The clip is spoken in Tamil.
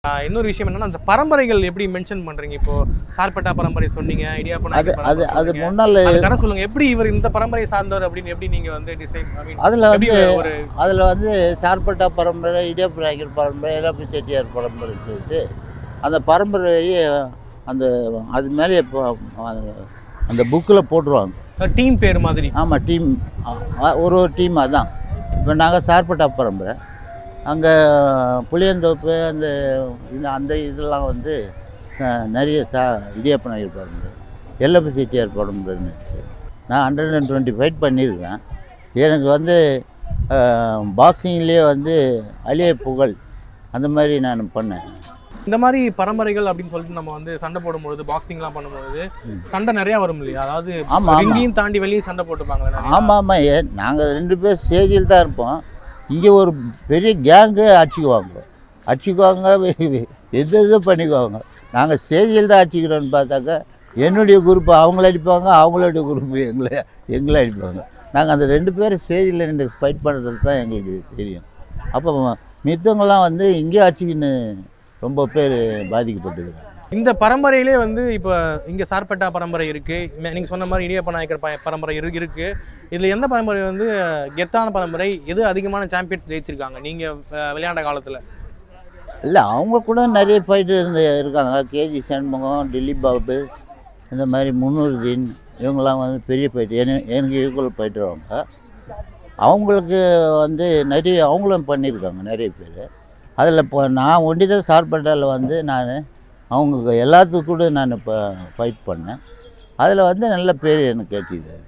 ஆஹ் இன்னொரு விஷயம் என்னன்னா அந்த பரம்பரைகள் எப்படி மென்ஷன் பண்றீங்க இப்போ சார்பட்டா பரம்பரை சொன்னீங்க இடியாப்ப அது நாயக்கர் அது பரம்பரை அது சொன்னீங்க. முன்னால் அது கதை சொல்லுங்க எப்படி இவர் இந்த பரம்பரையை சார்ந்தவர் அப்படின்னு எப்படி நீங்க வந்து டிசைன் அதில் எப்படி வந்து ஒரு அதில் வந்து சார்பட்டா பரம்பரை இடியப்ப நாயக்கர் பரம்பரை இளப்பு செட்டியார் பரம்பரை சொல்லிட்டு அந்த பரம்பரையை அந்த அது மேலே இப்போ அந்த புக்கில் போட்டுருவாங்க டீம் பேர் மாதிரி ஆமாம் டீம் ஒரு ஒரு டீம் அதான் இப்போ நாங்கள் சார்பட்டா பரம்பரை அங்கே புளியந்தோப்பு அந்த இந்த அந்த இதெல்லாம் வந்து ச- நிறைய சா இடியப்ப நாயர் பரம்பரை எல்லப்ப செட்டியார் பரம்பரைன்னு இருக்கு. நான் ஹண்ட்ரட் அண்ட் டுவெண்ட்டி ஃபைட் பண்ணியிருக்கேன் எனக்கு வந்து பாக்ஸிங்லேயே வந்து அழிய புகழ் அந்த மாதிரி நான் பண்ணேன் இந்த மாதிரி பரம்பரைகள் அப்படின்னு சொல்லிட்டு நம்ம வந்து சண்டை போடும்பொழுது பாக்ஸிங்லாம் பண்ணும்போது சண்டை நிறைய வரும் இல்லையா அதாவது ஆமா, ஆமா. ரிங்கையும் தாண்டி வெளியே சண்டை போட்டுப்பாங்க ஆமாம் ஆமாம் ஏ நாங்கள் ரெண்டு பேர் ஸ்டேஜில் தான் இருப்போம் இங்கே ஒரு பெரிய கேங்கு அடிச்சுக்குவாங்க அடிச்சுக்குவாங்க வெ- வெ- எது எது பண்ணிக்குவாங்க நாங்கள் ஸ்டேஜில் தான் அடிச்சுக்கிறோன்னு பார்த்தாக்கா என்னுடைய குரூப் அவங்கள அடிப்பாங்க அவங்களுடைய குரூப் எங்களை எங்களை அடிப்பாங்க நாங்கள் அந்த ரெண்டு பேரும் ஸ்டேஜில் நின்று ஃபைட் பண்ணுறது தான் எங்களுக்கு தெரியும் அப்போ மித்தவங்கலாம் வந்து இங்கே அடிச்சுக்கின்னு ரொம்ப பேர் பாதிக்கப்பட்டுக்கிறாங்க இந்த பரம்பரையிலே வந்து இப்போ இங்க சார்பட்டா பரம்பரை இருக்கு மே- நீங்க சொன்ன மாதிரி இடியப்ப நாயக்கர் ப- பரம்பரை இருக்கு இருக்கு இதுல எந்த பரம்பரை வந்து கெத்தான பரம்பரை எது அதிகமான சாம்பியன்ஸ் ஜெயிச்சிருக்காங்க நீங்க அஹ், விளையாண்ட காலத்துல இல்லை அவங்க கூட நிறைய ஃபைட்டு இருந்து இருக்காங்க கேஜி சண்முகம் திலீப் பாபு இந்த மாதிரி முன்னூர்தீன் இவங்கெல்லாம் வந்து பெரிய ஃபைட்டு எனக்கு எனக்கு ஈக்குவல் ஃபைட்டுறவங்க அவங்களுக்கு வந்து நிறைய அவங்களும் பண்ணியிருக்காங்க நிறைய பேர் அதில் இப்போ நான் ஒண்டி தான் சார்பட்டாவில் வந்து நான் அவங்க எல்லாத்துக்கும் கூட நான் இப்போ ஃபைட் பண்ணேன் அதில் வந்து நல்ல பேர் எனக்கு கிடைச்சிது